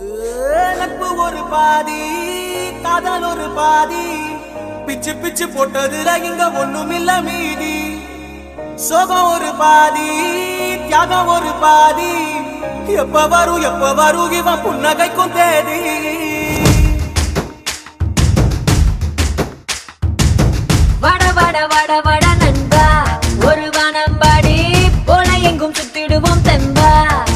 நட்பு ஒரு பாதி காதல் ஒரு பாதி பிச்சு பிச்சு போட்டதுல இங்க ஒண்ணுமில்ல மீதி சோகம் ஒரு பாதி தியாகம் ஒரு பாதி எப்ப வரும் எப்ப வரும் இவன் புன்னகைக்கும் தேதி வட வட வட வட நண்பா ஒரு வானம்பாடி போல எங்கும் சுத்திடுவோம் தெம்பா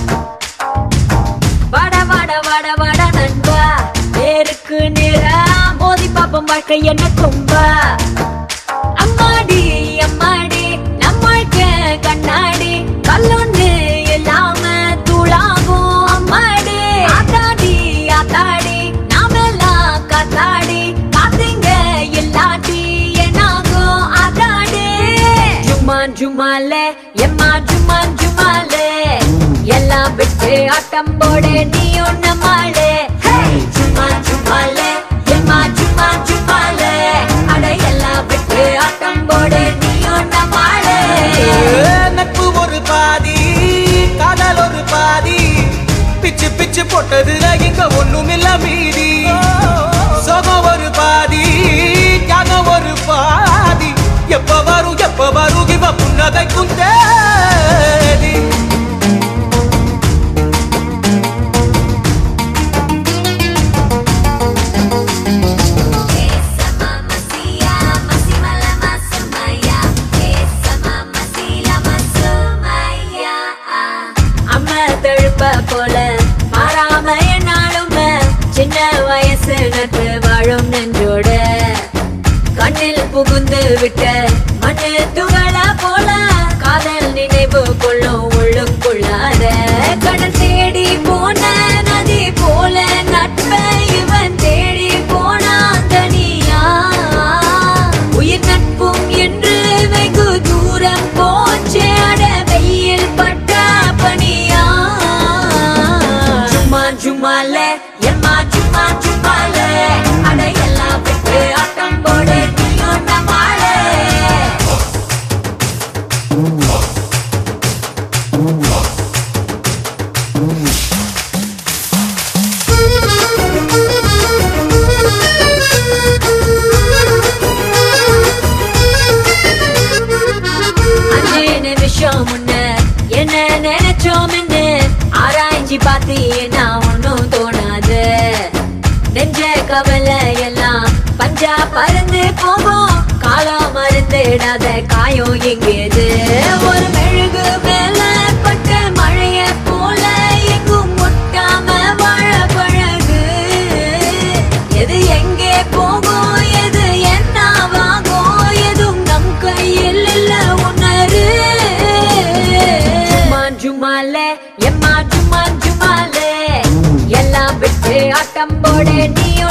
வட வட வட வட நண்பா நேருக்கு நேரா மோதி பாப்போம் வாழ்க்கை என்ன கொம்பா அம்மாடி அம்மாடி நம்மளுக்கு கண்ணாடி கல்லொன்னு இல்லாம தூளாகும் அம்மாடி ஆத்தாடி ஆத்தாடி நாமெல்லாம் காத்தாடி காத்தீங்க இல்லாட்டி என்னாகும் ஆத்தாடி ஜும்மான் ஜும்மாலே எம்மா ஜும்மான் ஜும்மாலே எல்லாம் விட்டு ஆட்டம் போட நீ ஒண்ணு மாலே ஜும்மான் ஜும்மாலே எம்மா ஜும்மான் ஜும்மாலே அட எல்லாம் விட்டு ஆட்டம் போட நீ ஒண்ணு மாலே நட்பு ஒரு பாதி காதல் ஒரு பாதி பிச்சு பிச்சு போட்டதுல இங்க ஒண்ணுமில்ல மீதி சோகம் ஒரு பாதி தியாகம் ஒரு பாதி எப்ப வரும் எப்ப வரும் இவ புன்னகைக்கும் தேதி அம்மா தழுப்ப போல மாறாம என்னாலுமே சின்ன வயசு நட்பு வாழும் நெஞ்சோட கண்ணில் புகுந்து விட்ட மண்ணு துகள போல காதல் நினைவு கொள்ளும் உள்ளுக்குள்ளாத கடல் தேடி போன நதி போல நட்பை இவன் தேடி போனான் தனியா உயிர் நட்பும் என்று வெகு தூரம் போச்சே அட வெயில் பட்ட பனியா சும்மா சும்மாலே எம்மா சும்மா சும்மாலே அட எல்லாம் விட்டு ஆட்டம் போடு நீ ஒன்ன மாலே அஞ்சு நிமிஷம் முன்ன என்ன நினைச்சோம்னு ஆராய்ச்சி பார்த்தீங்கன்னா ஒன்னும் தோணாது நெஞ்ச கவலை எல்லாம் பஞ்சா பறந்து போகும் காலம் மருந்திடாத காயம் எங்கேது ஒரு மெழுகு மேல பட்ட மழைய போல எங்கும் முட்டாம வாழ பழகு எது எங்கே போகும் எது என்னவாகும் எதுவும் நம் கையில் இல்ல உணரு ஜுமான் ஜுமாலே எம்மா ஜுமான் ஜுமாலே எல்லாம் விட்டு ஆட்டம் போட நீ